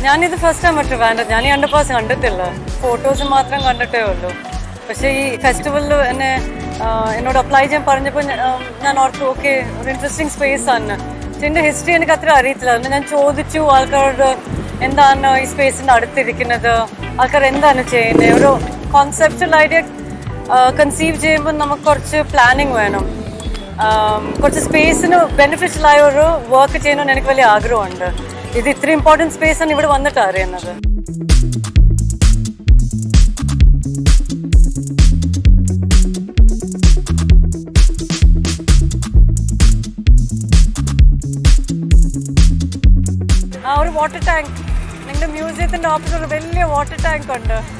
ഞാനിത് first time മറ്റു വേണ്ട ഞാൻ ഈ അണ്ടർ പാസ് കണ്ടിട്ടില്ല ഫോട്ടോസ് മാത്രം കണ്ടിട്ടേ ഉള്ളൂ പക്ഷേ ഈ ഫെസ്റ്റിവലിൽ എന്നെ ആ, എന്നോട് അപ്ലൈ ചെയ്യാൻ പറഞ്ഞപ്പോൾ ഞാൻ- ആ, ഞാൻ ഓർത്തു ഓക്കെ ഒരു ഇൻട്രസ്റ്റിംഗ് സ്പേസ് ആണ് പക്ഷെ എൻ്റെ ഹിസ്റ്ററി എനിക്ക് അത്ര അറിയത്തില്ല അതുകൊണ്ട് ഞാൻ ചോദിച്ചു ആൾക്കാരോട് എന്താണ് ഈ സ്പേസിൻ്റെ അടുത്തിരിക്കുന്നത് ആൾക്കാർ എന്താണ് ചെയ്യുന്നത് ഒരു കോൺസെപ്റ്റൽ ഐഡിയ കൺസീവ് ചെയ്യുമ്പോൾ നമുക്ക് കുറച്ച് പ്ലാനിങ് വേണം ആം, കുറച്ച് സ്പേസിന് ബെനിഫിഷ്യൽ ആയ ഒരു വർക്ക് ചെയ്യണമെന്ന് എനിക്ക് വലിയ ആഗ്രഹമുണ്ട് ഇത് ഇത്ര ഇമ്പോർട്ടൻറ്റ് സ്പേസ് ആണ് ഇവിടെ വന്നിട്ട് അറിയുന്നത് ആ ഒരു വാട്ടർ ടാങ്ക് നിങ്ങളുടെ മ്യൂസിയത്തിന്റെ ഓപ്പോസിറ്റ് ഒരു വലിയ വാട്ടർ ടാങ്ക് ഉണ്ട്